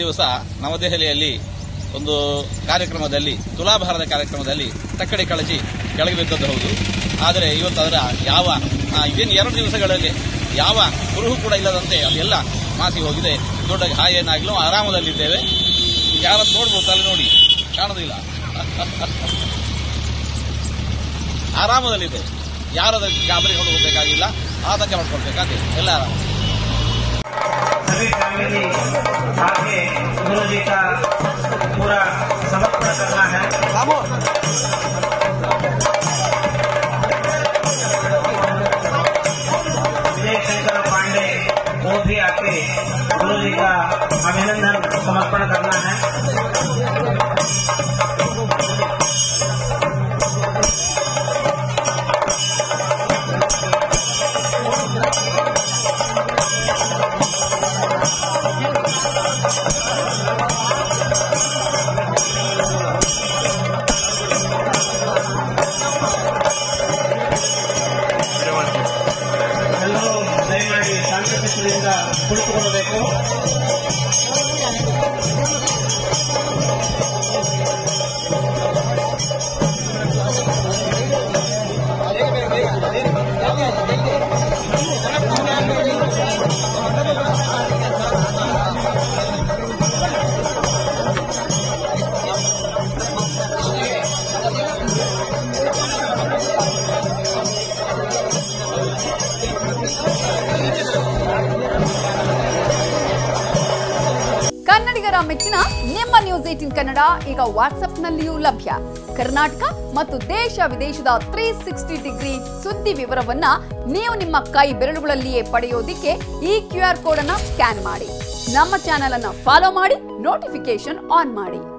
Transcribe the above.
ದಿವಸ ನವದೆಹಲಿಯಲ್ಲಿ ಒಂದು ಕಾರ್ಯಕ್ರಮದಲ್ಲಿ ತುಲಾಭಾರದ ಕಾರ್ಯಕ್ರಮದಲ್ಲಿ ತಕ್ಕಡಿ ಕಳಚಿ ಕೆಳಗೆ ಬಿದ್ದದ್ದು ಹೌದು ಆದರೆ ಇವತ್ತು ಅದರ ಯಾವ ಆ, ಇದೇನು ಎರಡು ದಿವಸಗಳಲ್ಲಿ ಯಾವ ಕುರುಹು ಕೂಡ ಇಲ್ಲದಂತೆ ಅದೆಲ್ಲ ಮಾಸಿ ಹೋಗಿದೆ ದೊಡ್ಡ ಹಾಯೇನಾಗಲೂ ಆರಾಮದಲ್ಲಿದ್ದೇವೆ ಯಾರನ್ನು ನೋಡ್ಬೋದು ತಲೆ ನೋಡಿ ಕಾಣೋದಿಲ್ಲ ಆರಾಮದಲ್ಲಿದೆ ಯಾರದ ಗಾಬರಿ ಹೋಗಬೇಕಾಗಿಲ್ಲ ಆತಂಕ ಮಾಡ್ಕೊಳ್ಬೇಕಾಗಿದೆ ಎಲ್ಲ ಆರಾಮ सभी फैमिली आके गुरु जी का पूरा समर्पण करना है विजय शंकर पांडे वो भी आके गुरु जी का अभिनंदन समर्पण करना है ಎಲ್ಲರೂ ದಯಮಾಡಿ ಶಾಂತಚಿತ್ತದಿಂದ ಕುಳಿತುಕೊಳ್ಳಬೇಕು ಕನ್ನಡಿಗರ ಮೆಚ್ಚಿನ ನಿಮ್ಮ ನ್ಯೂಸ್ ಏಟಿನ್ ಕನ್ನಡ ಈಗ ವಾಟ್ಸ್ಆಪ್ನಲ್ಲಿಯೂ ಲಭ್ಯ ಕರ್ನಾಟಕ ಮತ್ತು ದೇಶ ವಿದೇಶದ ತ್ರೀ ಸಿಕ್ಸ್ಟಿ ಡಿಗ್ರಿ ಸುದ್ದಿ ವಿವರವನ್ನ ನೀವು ನಿಮ್ಮ ಕೈ ಬೆರಳುಗಳಲ್ಲಿಯೇ ಪಡೆಯೋದಿಕ್ಕೆ ಈ ಕ್ಯೂ ಆರ್ ಕೋಡ್ ಅನ್ನ ಸ್ಕ್ಯಾನ್ ಮಾಡಿ ನಮ್ಮ ಚಾನೆಲ್ ಅನ್ನ ಫಾಲೋ ಮಾಡಿ ನೋಟಿಫಿಕೇಶನ್ ಆನ್ ಮಾಡಿ